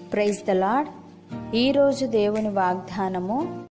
praise the lord ఈరోజు దేవుని వాగ్దానము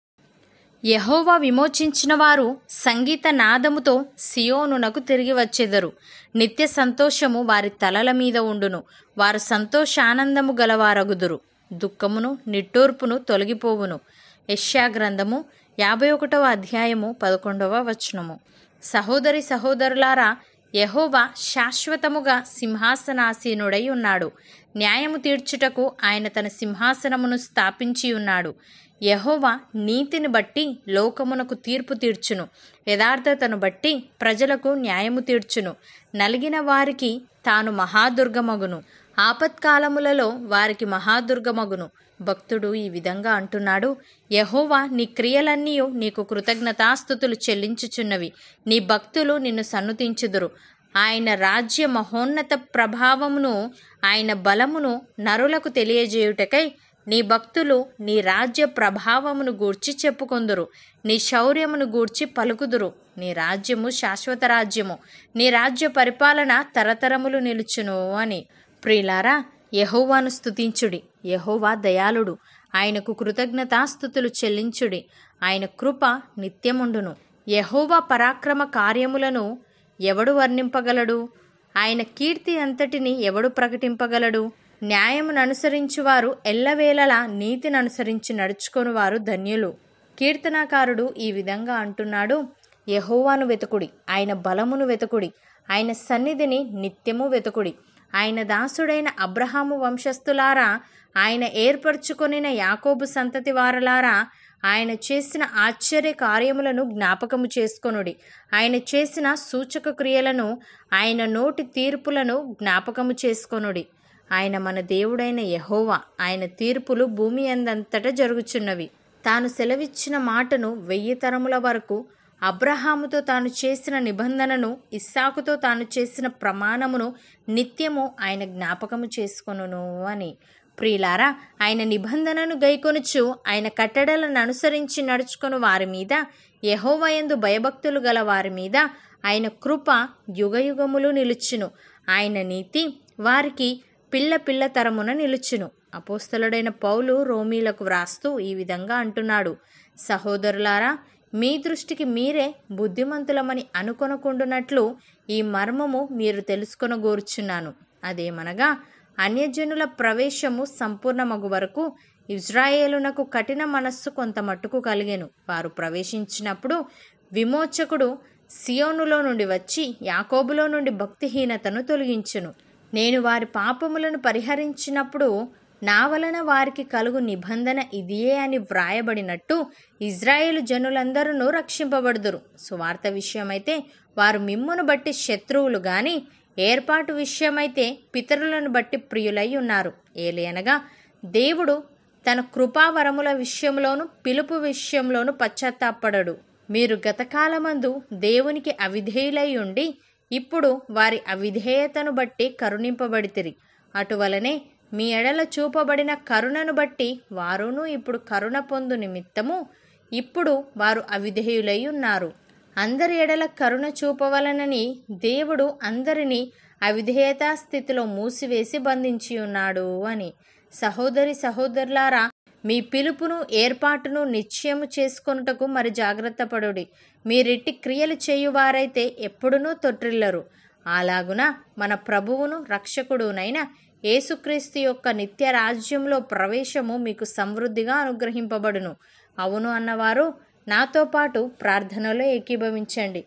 యహోవా విమోచించిన వారు సంగీత నాదముతో సియోనునకు తిరిగి వచ్చెదరు నిత్య సంతోషము వారి తలల మీద ఉండును వారు సంతోషానందము గలవారగుదురు దుఃఖమును నిట్టూర్పును తొలగిపోవును యెషయా గ్రంథము యాభై ఒకటవ అధ్యాయము పదకొండవ వచనము సహోదరి సహోదరులారా యహోవా శాశ్వతముగా సింహాసనాసీనుడై ఉన్నాడు న్యాయము తీర్చుటకు ఆయన తన సింహాసనమును స్థాపించి ఉన్నాడు యహోవా నీతిని బట్టి లోకమునకు తీర్పు తీర్చును యథార్థతను బట్టి ప్రజలకు న్యాయము తీర్చును నలిగిన వారికి తాను మహాదుర్గమగును ఆపత్కాలములలో వారికి మహాదుర్గమగును భక్తుడు ఈ విధంగా అంటున్నాడు యహోవా నీ క్రియలన్నీ నీకు కృతజ్ఞతాస్థుతులు చెల్లించుచున్నవి నీ భక్తులు నిన్ను సన్నుతించుదురు ఆయన రాజ్య మహోన్నత ప్రభావమును ఆయన బలమును నరులకు తెలియజేయుటకై నీ భక్తులు నీ రాజ్య ప్రభావమును గూర్చి చెప్పుకొందురు నీ శౌర్యమును గూర్చి పలుకుదురు నీ రాజ్యము శాశ్వత రాజ్యము నీ రాజ్య పరిపాలన తరతరములు నిలుచును అని ప్రియులారా యహోవాను స్తుతించుడి యహోవా దయాళుడు ఆయనకు కృతజ్ఞతాస్థుతులు చెల్లించుడి ఆయన కృప నిత్యముండును యహోవా పరాక్రమ కార్యములను ఎవడు వర్ణింపగలడు ఆయన కీర్తి అంతటిని ఎవడు ప్రకటింపగలడు న్యాయమును అనుసరించువారు ఎల్లవేళలా నీతిని అనుసరించి నడుచుకొని వారు ధన్యులు కీర్తనాకారుడు ఈ విధంగా అంటున్నాడు యహోవాను వెతుకుడి ఆయన బలమును వెతుకుడి ఆయన సన్నిధిని నిత్యము వెతుకుడి ఆయన దాసుడైన అబ్రహాము వంశస్థులారా ఆయన ఏర్పరచుకొనిన యాకోబు సంతతి వారలారా ఆయన చేసిన ఆశ్చర్య కార్యములను జ్ఞాపకము చేసుకొనుడి ఆయన చేసిన సూచక క్రియలను ఆయన నోటి తీర్పులను జ్ఞాపకము చేసుకొనుడి ఆయన మన దేవుడైన యహోవా ఆయన తీర్పులు భూమి అందంతటా జరుగుచున్నవి తాను సెలవిచ్చిన మాటను వెయ్యి తరముల వరకు అబ్రహాముతో తాను చేసిన నిబంధనను ఇస్సాకుతో తాను చేసిన ప్రమాణమును నిత్యము ఆయన జ్ఞాపకము చేసుకొనును అని ప్రియులారా ఆయన నిబంధనను గైకొనుచు ఆయన కట్టడలను అనుసరించి నడుచుకొని వారి మీద యహోవయందు భయభక్తులు గల వారి మీద ఆయన కృప యుగయుగములు నిలుచును ఆయన నీతి వారికి పిల్ల పిల్ల తరమున నిలుచును అపోస్తలుడైన పౌలు రోమీలకు వ్రాస్తూ ఈ విధంగా అంటున్నాడు సహోదరులారా మీ దృష్టికి మీరే బుద్ధిమంతులమని అనుకొనకుండునట్లు ఈ మర్మము మీరు తెలుసుకొనగోరుచున్నాను అదేమనగా అన్యజనుల ప్రవేశము సంపూర్ణమగు వరకు ఇజ్రాయేలునకు కఠిన మనస్సు కొంత మట్టుకు కలిగెను వారు ప్రవేశించినప్పుడు విమోచకుడు సియోనులో నుండి వచ్చి యాకోబులో నుండి భక్తిహీనతను తొలగించును నేను వారి పాపములను పరిహరించినప్పుడు నా వలన వారికి కలుగు నిబంధన ఇదియే అని వ్రాయబడినట్టు ఇజ్రాయేలు జనులందరూ రక్షింపబడుదురు సువార్త విషయమైతే వారు మిమ్మును బట్టి శత్రువులు గాని ఏర్పాటు విషయమైతే పితరులను బట్టి ప్రియులై ఉన్నారు ఏలయనగా దేవుడు తన కృపావరముల విషయంలోను పిలుపు విషయంలోను పశ్చాత్తాపడడు మీరు గతకాలమందు దేవునికి అవిధేయులై ఉండి ఇప్పుడు వారి అవిధేయతను బట్టి కరుణింపబడితిరి అటువలనే మీ ఎడల చూపబడిన కరుణను బట్టి వారును ఇప్పుడు కరుణ పొందు నిమిత్తము ఇప్పుడు వారు అవిధేయులై ఉన్నారు అందరి ఎడల కరుణ చూపవలనని దేవుడు అందరినీ అవిధేయతా స్థితిలో మూసివేసి బంధించి ఉన్నాడు అని సహోదరి సహోదరులారా మీ పిలుపును ఏర్పాటును నిశ్చయము చేసుకొనుటకు మరి జాగ్రత్త పడుడి మీరిట్టి క్రియలు చేయువారైతే ఎప్పుడునూ తొట్టిల్లరు అలాగున మన ప్రభువును రక్షకుడునైన యేసుక్రీస్తు యొక్క నిత్య రాజ్యంలో ప్రవేశము మీకు సమృద్ధిగా అనుగ్రహింపబడును అవును అన్నవారు నాతో పాటు ప్రార్థనలో ఏకీభవించండి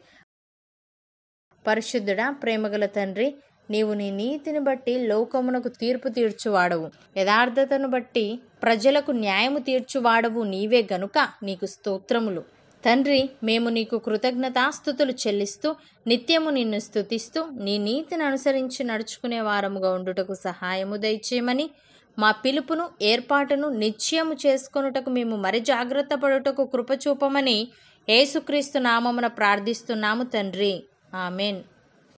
పరిశుద్ధుడా ప్రేమగల తండ్రి నీవు నీ నీతిని బట్టి లోకమునకు తీర్పు తీర్చువాడవు యథార్థతను బట్టి ప్రజలకు న్యాయము తీర్చువాడవు నీవే గనుక నీకు స్తోత్రములు తండ్రి మేము నీకు కృతజ్ఞతాస్థుతులు చెల్లిస్తూ నిత్యము నిన్ను స్తుతిస్తూ నీ నీతిని అనుసరించి నడుచుకునే వారముగా ఉండుటకు సహాయము దయచేయమని మా పిలుపును ఏర్పాటును నిశ్చయము చేసుకొనుటకు మేము మరి జాగ్రత్త పడుటకు కృపచూపమని యేసుక్రీస్తు నామమున ప్రార్థిస్తున్నాము తండ్రి ఆమెన్